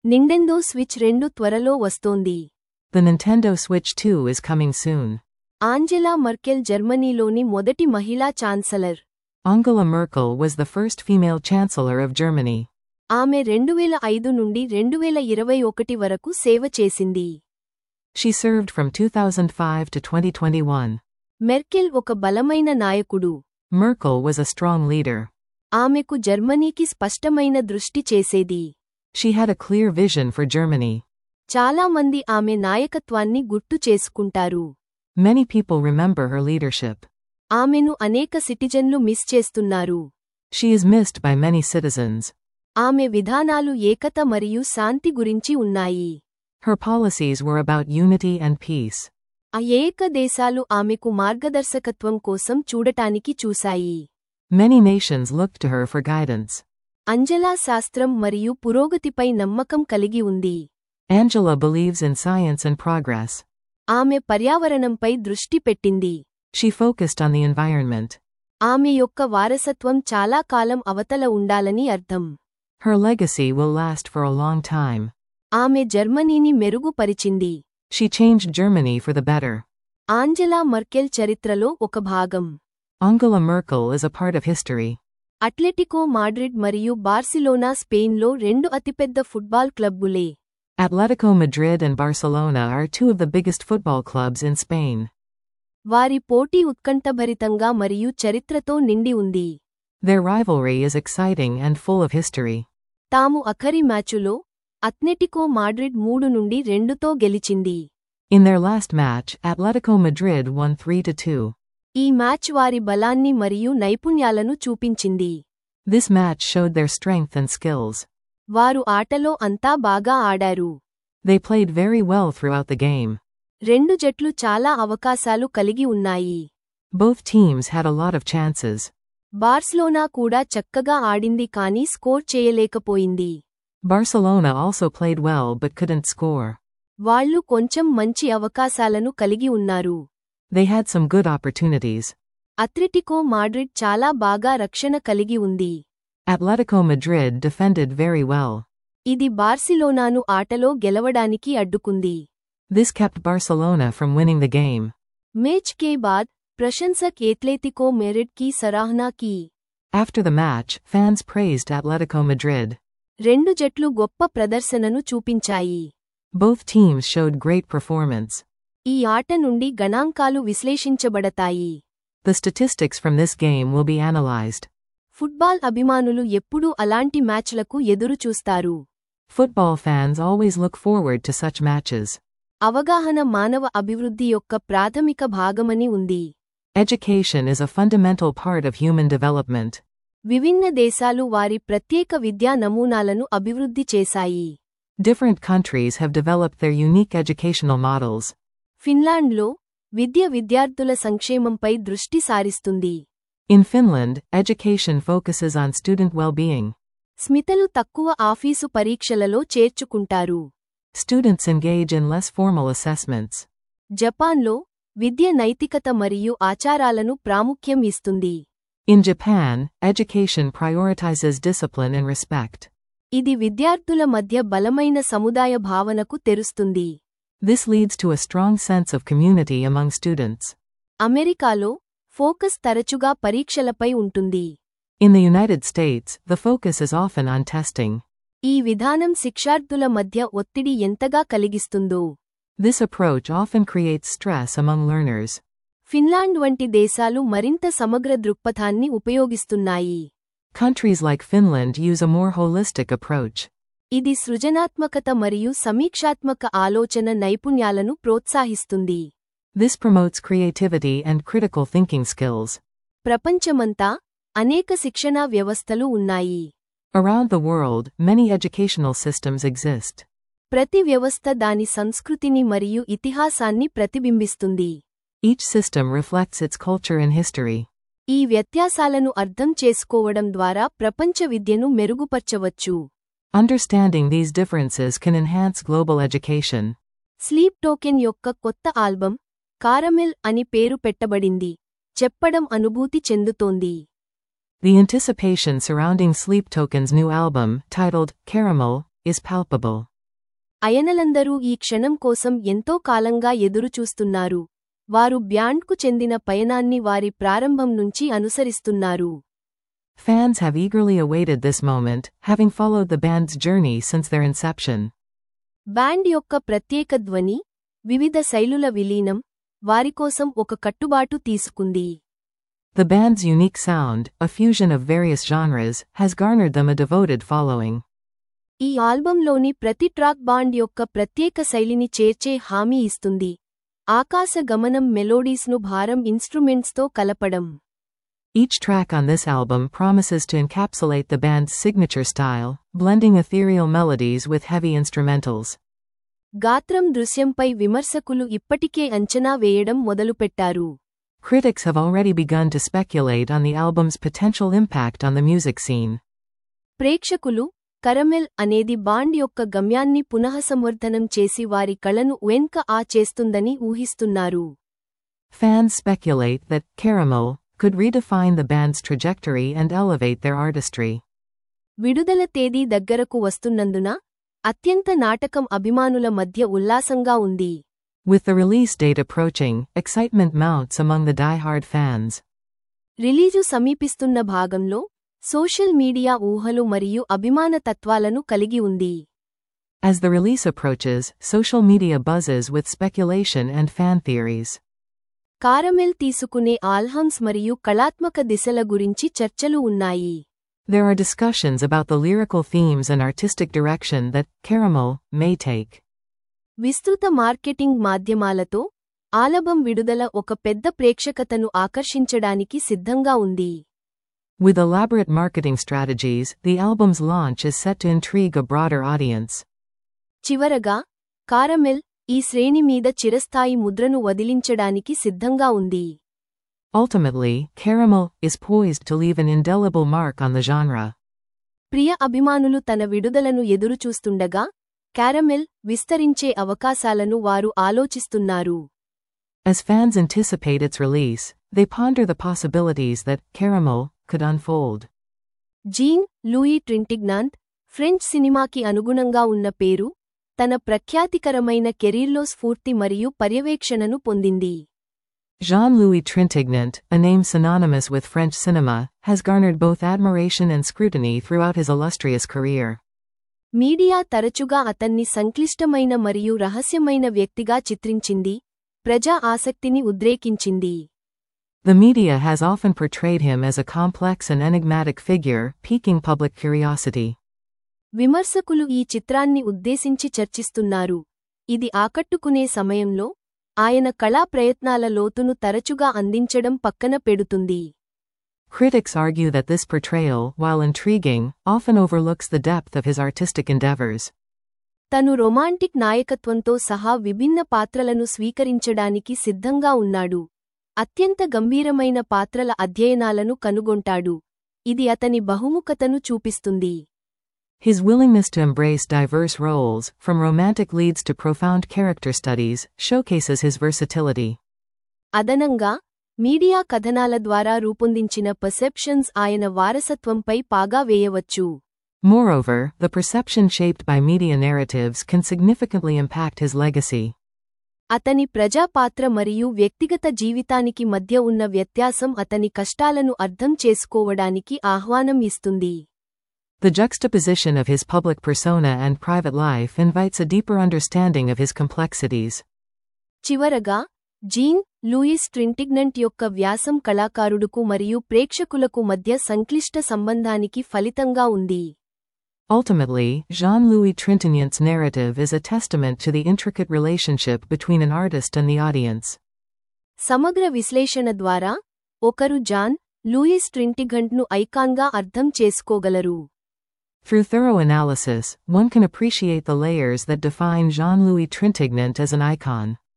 నిండెందో switch రెండు త్వరలో వస్తోంది The Nintendo Switch 2 is coming soon. Angela Merkel జర్మనీలోని మొదటి మహిళా chancellor Angela Merkel was the first female chancellor of Germany. ఆమె రెండువేల ఐదు నుండి రెండువేల ఇరవై ఒకటి వరకు సేవ చేసింది She served from 2005 to 2021. Merkel ఒక బలమైన నాయకుడు Merkel was a strong leader. ఆమెకు జర్మనీకి స్పష్టమైన దృష్టి చేసేది She had a clear vision for Germany. చాలామంది ఆమె నాయకత్వాన్ని గుర్తు చేసుకుంటారు Many people remember her leadership. ఆమెను అనేక సిటిజన్లు మిస్ చేస్తున్నారు She is missed by many citizens. ఆమె విధానాలు ఏకత మరియు శాంతి గురించి ఉన్నాయి Her policies were about unity and peace. ఆ ఏక దేశాలు ఆమెకు మార్గదర్శకత్వం కోసం చూడటానికి చూశాయి Many nations looked to her for guidance. Anjala శాస్త్రం మరియు పురోగతిపై నమ్మకం కలిగి ఉంది Angela believes in science and progress. ఆమె పర్యావరణంపై దృష్టి పెట్టింది She focused on the environment. ఆమె యొక్క వారసత్వం చాలా కాలం అవతల ఉండాలని అర్థం Her legacy will last for a long time. ఆమె జర్మనీని మెరుగుపరిచింది She changed Germany for the better. Angela Merkel చరిత్రలో ఒక భాగం Angela Merkel is a part of history. Atletico Madrid మరియు బార్సిలోనా స్పెయిన్లో రెండు అతిపెద్ద ఫుట్బాల్ క్లబ్బులే Atletico Madrid and Barcelona are two of the biggest football clubs in Spain. వారి పోటీ ఉత్కంఠభరితంగా మరియు చరిత్రతో నిండి ఉంది Their rivalry is exciting and full of history. తాము అఖరి మ్యాచులో అత్లెటికో మాడ్రిడ్ మూడు నుండి రెండుతో గెలిచింది In their last match, Atletico Madrid won 3 2. ఈ మ్యాచ్ వారి బలాన్ని మరియు నైపుణ్యాలను చూపించింది This match showed their strength and skills. వారు ఆటలో అంతా బాగా ఆడారు They played very well throughout the game. రెండు జట్లు చాలా అవకాశాలు కలిగి ఉన్నాయి Both teams had a lot of chances. బార్స్లోనా కూడా చక్కగా ఆడింది కానీ స్కోర్ చేయలేకపోయింది Barcelona also played well but couldn't score. వాళ్ళు కొంచెం మంచి అవకాశాలను కలిగి ఉన్నారు They had some good opportunities. Atletico Madrid చాలా బాగా రక్షణ కలిగి ఉంది Atletico Madrid defended very well. ఇది బార్సిలోనాను ఆటలో గెలవడానికి అడ్డుకుంది This kept Barcelona from winning the game. Match కే బాద్ ప్రశంసక్ ఎత్లెతికో మెరిట్ కి సరాహనా కీ After the match, fans praised Atletico Madrid. రెండు జట్లు గొప్ప ప్రదర్శనను చూపించాయి Both teams showed great performance. ఈ ఆట నుండి గణాంకాలు విశ్లేషించబడతాయి The statistics from this game will be analyzed. Football అభిమానులు ఎప్పుడూ అలాంటి మ్యాచ్లకు ఎదురుచూస్తారు Football fans always look forward to such matches. అవగాహన మానవ అభివృద్ధి యొక్క ప్రాథమిక భాగమని ఉంది Education is a fundamental part of human development. విభిన్న దేశాలు వారి ప్రత్యేక విద్యా నమూనాలను అభివృద్ధి చేశాయి Different countries have developed their unique educational models. ఫిన్లాండ్లో విద్య విద్యార్థుల సంక్షేమంపై దృష్టి సారిస్తుంది In Finland, education focuses on student well-being. స్మితలు తక్కువ ఆఫీసు పరీక్షలలో చేర్చుకుంటారు Students engage in less formal assessments. జపాన్లో విద్య నైతికత మరియు ఆచారాలను ప్రాముఖ్యం ఇస్తుంది In Japan, education prioritizes discipline and respect. ఇది విద్యార్థుల మధ్య బలమైన సముదాయ భావనకు తెరుస్తుంది This leads to a strong sense of community among students. అమెరికాలో ఫోకస్ తరచుగా పరీక్షలపై ఉంటుంది In the United States, the focus is often on testing. ఈ విధానం శిక్షార్థుల మధ్య ఒత్తిడి ఎంతగా కలిగిస్తుందో This approach often creates stress among learners. Finland వంటి దేశాలు మరింత సమగ్ర దృక్పథాన్ని ఉపయోగిస్తున్నాయి Countries like Finland use a more holistic approach. ఇది సృజనాత్మకత మరియు సమీక్షాత్మక ఆలోచన నైపుణ్యాలను ప్రోత్సాహిస్తుంది This promotes creativity and critical thinking skills. ప్రపంచమంతా అనేక శిక్షణా వ్యవస్థలు ఉన్నాయి Around the world, many educational systems exist. ప్రతి వ్యవస్థ దాని సంస్కృతిని మరియు ఇతిహాసాన్ని ప్రతిబింబిస్తుంది Each system reflects its culture and history. ఈ వ్యత్యాసాలను అర్థం చేసుకోవడం ద్వారా ప్రపంచ విద్యను మెరుగుపర్చవచ్చు Understanding these differences can enhance global education. Sleep Token యొక్క కొత్త ఆల్బం కారమెల్ అని పేరు పెట్టబడింది చెప్పడం అనుభూతి చెందుతోంది The anticipation surrounding Sleep Token's new album, titled Caramel, is palpable. అయనలందరూ ఈ క్షణం కోసం ఎంతో కాలంగా ఎదురుచూస్తున్నారు వారు బ్యాండ్కు చెందిన పయనాన్ని వారి ప్రారంభం నుంచి అనుసరిస్తున్నారు Fans have eagerly awaited this moment, having followed the band's journey since their inception. Band యొక్క ప్రత్యేక ధ్వని వివిధ శైలుల విలీనం వారికోసం ఒక కట్టుబాటు తీసుకుంది The band's unique sound, a fusion of various genres, has garnered them a devoted following. ఈ ఆల్బంలోని ప్రతి ట్రాక్ బాండ్ యొక్క ప్రత్యేక శైలిని చేర్చే హామీ ఇస్తుంది ఆకాశ గమనం మెలోడీస్ను భారం ఇన్స్ట్రుమెంట్స్తో కలపడం Each track on this album promises to encapsulate the band's signature style, blending ethereal melodies with heavy instrumentals. గాత్రం దృశ్యంపై విమర్శకులు ఇప్పటికే అంచనా వేయడం మొదలుపెట్టారు Critics have already begun to speculate on the album's potential impact on the music scene. ప్రేక్షకులు కరమెల్ అనేది bond యొక్క గమ్యాన్ని పునఃసంవర్ధనం చేసి వారి కళను వెన్క ఆ చేస్తుందని ఊహిస్తున్నారు Fans speculate that Caramel could redefine the band's trajectory and elevate their artistry. విడుదల తేదీ దగ్గరకు వస్తున్నందున అత్యంత నాటకం అభిమానుల మధ్య ఉల్లాసంగా ఉంది With the release date approaching, excitement mounts among the die-hard fans. Release సమీపిస్తున్న భాగంలో సోషల్ మీడియా ఊహలు మరియు అభిమాన తత్వాలను కలిగి ఉంది As the release approaches, social media buzzes with speculation and fan theories. కారమెల్ తీసుకునే ఆల్హమ్స్ మరియు కళాత్మక దిశల గురించి చర్చలు ఉన్నాయి There are discussions about the lyrical themes and artistic direction that Caramel may take. విస్తృత మార్కెటింగ్ మాధ్యమాలతో ఆలబం విడుదల ఒక పెద్ద ప్రేక్షకతను ఆకర్షించడానికి సిద్ధంగా ఉంది With elaborate marketing strategies, the album's launch is set to intrigue a broader audience. చివరగా కారమెల్ ఈ శ్రేణి మీద చిరస్థాయి ముద్రను వదిలించడానికి సిద్ధంగా ఉంది Ultimately, Caramel is poised to leave an indelible mark on the genre. ప్రియ అభిమానులు తన విడుదలను ఎదురుచూస్తుండగా క్యారమెల్ విస్తరించే అవకాశాలను వారు ఆలోచిస్తున్నారు As fans anticipate its release, they ponder the possibilities that Caramel could unfold. Jean Louis Trintignant French సినిమాకి అనుగుణంగా ఉన్న పేరు తన ప్రఖ్యాతికరమైన కెరీర్లో స్ఫూర్తి మరియు పర్యవేక్షణను పొందింది Jean-Louis Trintignant, a name synonymous with French cinema, has garnered both admiration and scrutiny throughout his illustrious career. Media తరచుగా అతన్ని సంక్లిష్టమైన మరియు రహస్యమైన వ్యక్తిగా చిత్రించింది ప్రజా ఆసక్తిని ఉద్రేకించింది The media has often portrayed him as a complex and enigmatic figure, piquing public curiosity. విమర్శకులు ఈ చిత్రాన్ని ఉద్దేశించి చర్చిస్తున్నారు ఇది ఆకట్టుకునే సమయంలో ఆయన కళా ప్రయత్నాల లోతును తరచుగా అందించడం పక్కన పెడుతుంది Critics argue that this portrayal, while intriguing, often overlooks the depth of his artistic endeavors. తను రొమాంటిక్ నాయకత్వంతో సహా విభిన్న పాత్రలను స్వీకరించడానికి సిద్ధంగా ఉన్నాడు అత్యంత గంభీరమైన పాత్రల అధ్యయనాలను కనుగొంటాడు ఇది అతని బహుముఖతను చూపిస్తుంది His willingness to embrace diverse roles, from romantic leads to profound character studies, showcases his versatility. అదనంగా మీడియా కథనాల ద్వారా రూపొందించిన పర్సెప్షన్స్ ఆయన వారసత్వంపై పాగా వేయవచ్చు Moreover, the perception shaped by media narratives can significantly impact his legacy. అతని ప్రజా పాత్ర మరియు వ్యక్తిగత జీవితానికి మధ్య ఉన్న వ్యత్యాసం అతని కష్టాలను అర్థం చేసుకోవడానికి ఆహ్వానం ఇస్తుంది The juxtaposition of his public persona and private life invites a deeper understanding of his complexities. చివరగా జీన్ లూయిస్ ట్రింటిగ్నంట్ యొక్క వ్యాసం కళాకారుడుకు మరియు ప్రేక్షకులకు మధ్య సంక్లిష్ట సంబంధానికి ఫలితంగా ఉంది Ultimately, Jean-Louis Trintignant's narrative is a testament to the intricate relationship between an artist and the audience. సమగ్ర విశ్లేషణ ద్వారా ఒకరు జాన్ లూయిస్ ట్రింటిగంట్ను ఐకాన్గా అర్థం చేసుకోగలరు Through thorough analysis, one can appreciate the layers that define Jean-Louis Trintignant as an icon.